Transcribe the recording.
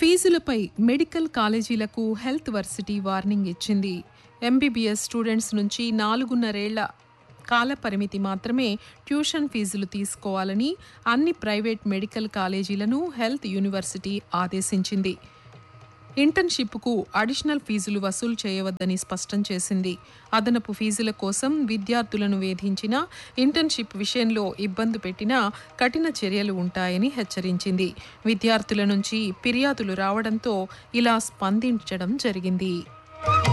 ఫీజులపై medical కాలేజీలకు health varsity warning ఇచ్చింది MBBS students నుంచి నాలుగున్నరేళ్ల కాల పరిమితి మాత్రమే ట్యూషన్ ఫీజులు తీసుకోవాలని అన్ని ప్రైవేట్ మెడికల్ కాలేజీలను హెల్త్ యూనివర్సిటీ ఆదేశించింది ఇంటర్న్షిప్కు అడిషనల్ ఫీజులు వసూలు చేయవద్దని స్పష్టం చేసింది అదనపు ఫీజుల కోసం విద్యార్థులను వేధించిన ఇంటర్న్షిప్ విషయంలో ఇబ్బంది పెట్టినా కఠిన చర్యలు ఉంటాయని హెచ్చరించింది విద్యార్థుల నుంచి ఫిర్యాదులు రావడంతో ఇలా స్పందించడం జరిగింది